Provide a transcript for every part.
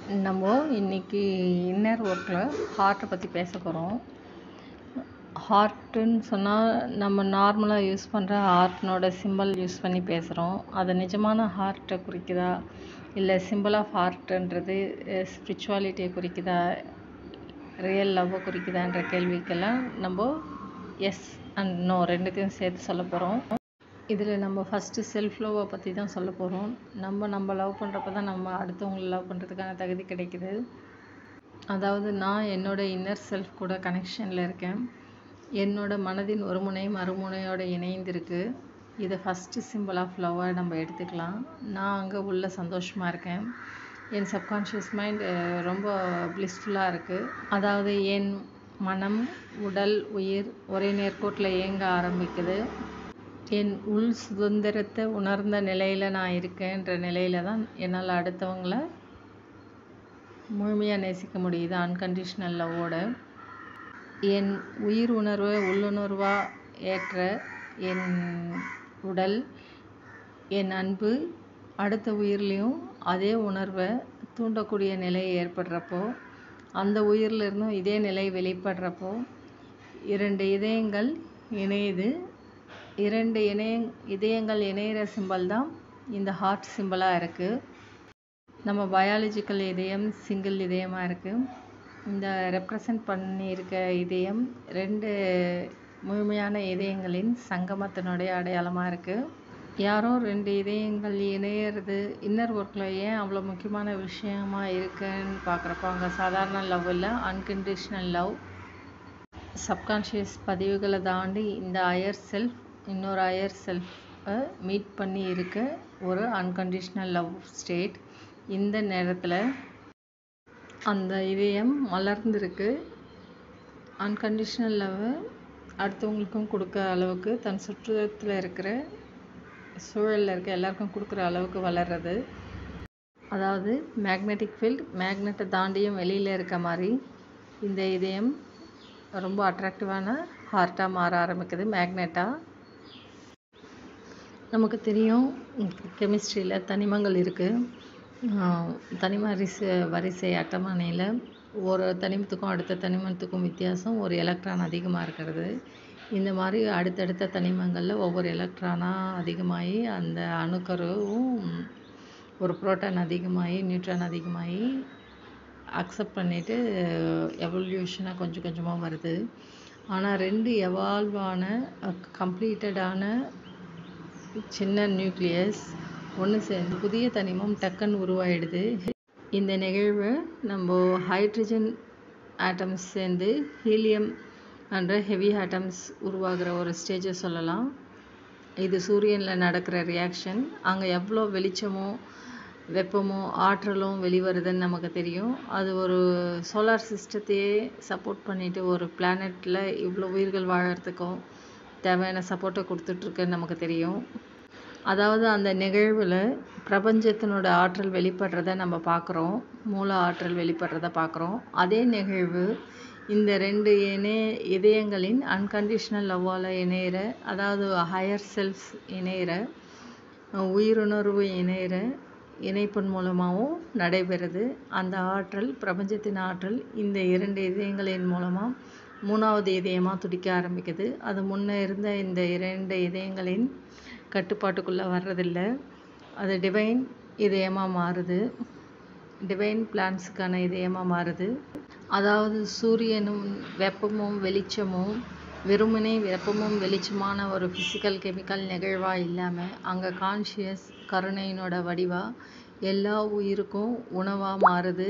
நம்ம இன்னைக்கு இன்னர் ஒர்க்கில் ஹார்ட்டை பற்றி பேச போகிறோம் ஹார்ட்டுன்னு சொன்னால் நம்ம நார்மலாக யூஸ் பண்ணுற ஹார்ட்னோட சிம்பல் யூஸ் பண்ணி பேசுகிறோம் அது நிஜமான ஹார்ட்டை குறிக்குதா இல்லை சிம்பிள் ஆஃப் ஹார்ட்டுன்றது ஸ்பிரிச்சுவாலிட்டியை குறிக்குதா ரியல் லவ்வை குறிக்குதான்ற கேள்விக்கெல்லாம் நம்ம எஸ் அண்ட் நோ ரெண்டுத்தையும் சேர்த்து சொல்ல போகிறோம் இதில் நம்ம ஃபஸ்ட்டு செல்ஃப் லவ்வை பற்றி தான் சொல்ல போகிறோம் நம்ம நம்ம லவ் பண்ணுறப்ப தான் நம்ம அடுத்தவங்களை லவ் பண்ணுறதுக்கான தகுதி கிடைக்குது அதாவது நான் என்னோட இன்னர் செல்ஃப் கூட கனெக்ஷனில் இருக்கேன் என்னோட மனதின் ஒரு முனை மறுமுனையோடு இணைந்திருக்கு இதை ஃபஸ்ட்டு சிம்பிள் ஆஃப் லவ்வாக நம்ம எடுத்துக்கலாம் நான் அங்கே உள்ள சந்தோஷமாக இருக்கேன் என் சப்கான்ஷியஸ் மைண்ட் ரொம்ப ப்ளிஸ்ஃபுல்லாக இருக்குது அதாவது என் மனம் உடல் உயிர் ஒரே நேர்கோட்டில் இயங்க ஆரம்பிக்குது என் உள் சுதந்திரத்தை உணர்ந்த நிலையில் நான் இருக்கேன்ற நிலையில் தான் என்னால் அடுத்தவங்கள முழுமையாக நேசிக்க முடியுது அன்கண்டிஷ்னல் லவ்வோட என் உயிர் உணர்வை உள்ளுணர்வாக ஏற்ற என் உடல் என் அன்பு அடுத்த உயிர்லேயும் அதே உணர்வை தூண்டக்கூடிய நிலை ஏற்படுறப்போ அந்த உயிர்லேருந்தும் இதே நிலை வெளிப்படுறப்போ இரண்டு இதயங்கள் இணையுது இரண்டு இணைய இதயங்கள் இணையிற சிம்பல் தான் இந்த ஹார்ட் சிம்பலாக இருக்குது நம்ம பயாலஜிக்கல் இதயம் சிங்கிள் இதயமாக இருக்குது இந்த ரெப்ரசன்ட் பண்ணியிருக்க இதயம் ரெண்டு முழுமையான இதயங்களின் சங்கமத்தினுடைய அடையாளமாக இருக்குது யாரோ ரெண்டு இதயங்கள் இணையிறது இன்னர் ஒர்க்கில் ஏன் அவ்வளோ முக்கியமான விஷயமா இருக்குன்னு பார்க்குறப்போ அங்கே சாதாரண லவ் இல்லை அன்கண்டிஷ்னல் லவ் சப்கான்ஷியஸ் பதிவுகளை தாண்டி இந்த ஹையர் செல்ஃப் இன்னொரு ஹையர் செல்ஃபை மீட் பண்ணி இருக்க ஒரு அன்கண்டிஷ்னல் லவ் ஸ்டேட் இந்த நேரத்தில் அந்த இதயம் மலர்ந்திருக்கு அன்கண்டிஷ்னல் லவ் அடுத்தவங்களுக்கும் கொடுக்க அளவுக்கு தன் சுற்றுலத்தில் இருக்கிற சூழலில் இருக்க எல்லாருக்கும் கொடுக்குற அளவுக்கு வளர்றது அதாவது மேக்னெட்டிக் ஃபீல்ட் மேக்னெட்டை தாண்டியும் வெளியில் இருக்க மாதிரி இந்த இதயம் ரொம்ப அட்ராக்டிவான ஹார்ட்டாக மாற ஆரம்பிக்குது மேக்னெட்டாக நமக்கு தெரியும் கெமிஸ்ட்ரியில் தனிமங்கள் இருக்குது தனிம வரிசை வரிசை அட்டவணையில் ஒரு தனிமத்துக்கும் அடுத்த தனிமத்துக்கும் வித்தியாசம் ஒரு எலக்ட்ரான் அதிகமாக இருக்கிறது இந்த மாதிரி அடுத்தடுத்த தனிமங்களில் ஒவ்வொரு எலக்ட்ரானாக அதிகமாகி அந்த அணுக்கருவும் ஒரு புரோட்டான் அதிகமாகி நியூட்ரான் அதிகமாகி அக்செப்ட் பண்ணிவிட்டு எவல்யூஷனாக கொஞ்சம் கொஞ்சமாக வருது ஆனால் ரெண்டு எவால்வான கம்ப்ளீட்டடான சின்ன நியூக்ளியஸ் ஒன்று சேர்ந்து புதிய தனிமம் டக்குன்னு உருவாயிடுது இந்த நிகழ்வு நம்ம ஹைட்ரஜன் ஆட்டம்ஸ் சேர்ந்து ஹீலியம் என்ற ஹெவி ஆட்டம்ஸ் உருவாகிற ஒரு ஸ்டேஜை சொல்லலாம் இது சூரியனில் நடக்கிற ரியாக்ஷன் அங்கே எவ்வளோ வெளிச்சமோ வெப்பமோ ஆற்றலும் வெளிவருதுன்னு நமக்கு தெரியும் அது ஒரு சோலார் சிஸ்டத்தையே சப்போர்ட் பண்ணிவிட்டு ஒரு பிளானெட்டில் இவ்வளோ உயிர்கள் வாழறதுக்கும் தேவையான சப்போர்ட்டை கொடுத்துட்ருக்குன்னு நமக்கு தெரியும் அதாவது அந்த நிகழ்வில் பிரபஞ்சத்தினோட ஆற்றல் வெளிப்படுறத நம்ம பார்க்குறோம் மூல ஆற்றல் வெளிப்படுறத பார்க்குறோம் அதே நிகழ்வு இந்த ரெண்டு இணைய இதயங்களின் அன்கண்டிஷ்னல் லவ்வால் இணையிற அதாவது ஹையர் செல்ஃப்ஸ் இணையிற உயிருணர்வு இணையிற இணைப்பின் மூலமாகவும் நடைபெறுது அந்த ஆற்றல் பிரபஞ்சத்தின் ஆற்றல் இந்த இரண்டு இதயங்களின் மூலமாக மூணாவது இதயமாக துடிக்க ஆரம்பிக்குது அது முன்னே இருந்த இந்த இரண்டு இதயங்களின் கட்டுப்பாட்டுக்குள்ளே வர்றதில்லை அது டிவைன் இதயமாக மாறுது டிவைன் பிளான்ஸுக்கான இதயமாக மாறுது அதாவது சூரியனும் வெப்பமும் வெளிச்சமும் வெறுமனே வெப்பமும் வெளிச்சமான ஒரு ஃபிசிக்கல் கெமிக்கல் நிகழ்வாக இல்லாமல் அங்கே கான்ஷியஸ் கருணையினோட வடிவாக எல்லா உயிருக்கும் உணவாக மாறுது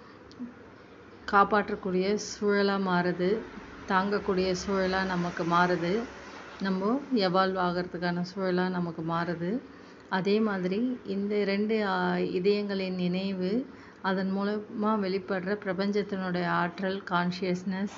காப்பாற்றக்கூடிய சூழலாக மாறுது தாங்கக்கூடிய சூழலாக நமக்கு மாறுது நம்ம எவால்வ் ஆகிறதுக்கான சூழலாக நமக்கு மாறுது அதே மாதிரி இந்த ரெண்டு இதயங்களின் நினைவு அதன் மூலமாக வெளிப்படுற பிரபஞ்சத்தினுடைய ஆற்றல் கான்ஷியஸ்னஸ்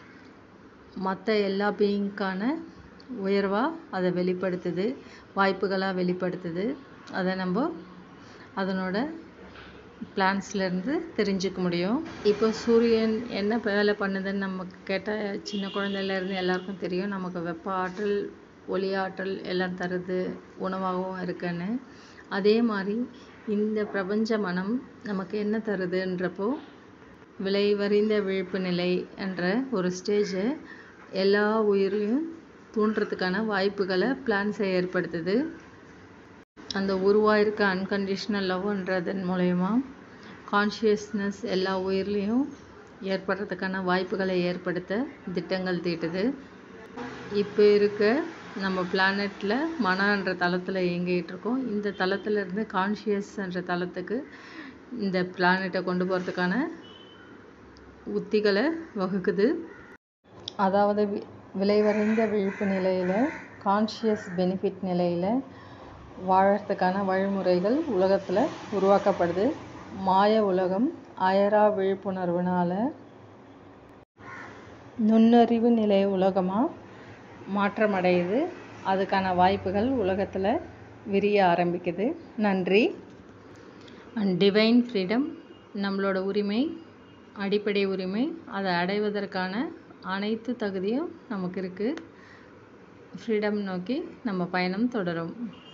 மற்ற எல்லா பீயிங்க்கான உயர்வாக அதை வெளிப்படுத்துது வாய்ப்புகளாக வெளிப்படுத்துது அதை நம்ம அதனோட பிளான்ஸ்லேருந்து தெரிஞ்சுக்க முடியும் இப்போ சூரியன் என்ன வேலை பண்ணுதுன்னு நமக்கு கேட்டால் சின்ன குழந்தையிலேருந்து எல்லாருக்கும் தெரியும் நமக்கு வெப்ப ஆற்றல் ஒளி ஆற்றல் எல்லாம் தருது உணவாகவும் இருக்குன்னு அதே மாதிரி இந்த பிரபஞ்ச மனம் நமக்கு என்ன தருதுன்றப்போ விளைவறிந்த விழிப்பு நிலை என்ற ஒரு ஸ்டேஜை எல்லா உயிரையும் தூண்டுறதுக்கான வாய்ப்புகளை பிளான் செய்ய ஏற்படுத்துது அந்த உருவாயிருக்க அன்கண்டிஷ்னல் லவ்ன்றதன் மூலயமா கான்ஷியஸ்னஸ் எல்லா உயிர்லேயும் ஏற்படுறதுக்கான வாய்ப்புகளை ஏற்படுத்த திட்டங்கள் தீட்டுது இப்போ இருக்க நம்ம பிளானெட்டில் மனன்ற தளத்தில் இயங்கிட்டு இருக்கோம் இந்த தளத்துல இருந்து கான்ஷியஸ்ன்ற தளத்துக்கு இந்த பிளானெட்டை கொண்டு போகிறதுக்கான உத்திகளை வகுக்குது அதாவது வி- விளைவறிந்த விழிப்பு நிலையில் கான்ஷியஸ் பெனிஃபிட் நிலையில் வாழறதுக்கான வழிமுறைகள் உலகத்தில் உருவாக்கப்படுது மாய உலகம் அயரா விழிப்புணர்வுனால நுண்ணறிவு நிலை உலகமாக மாற்றமடையுது அதுக்கான வாய்ப்புகள் உலகத்தில் விரிய ஆரம்பிக்குது நன்றி அண்ட் டிவைன் ஃப்ரீடம் நம்மளோட உரிமை அடிப்படை உரிமை அதை அடைவதற்கான அனைத்து தகுதியும் நமக்கு இருக்குது ஃப்ரீடம் நோக்கி நம்ம பயணம் தொடரும்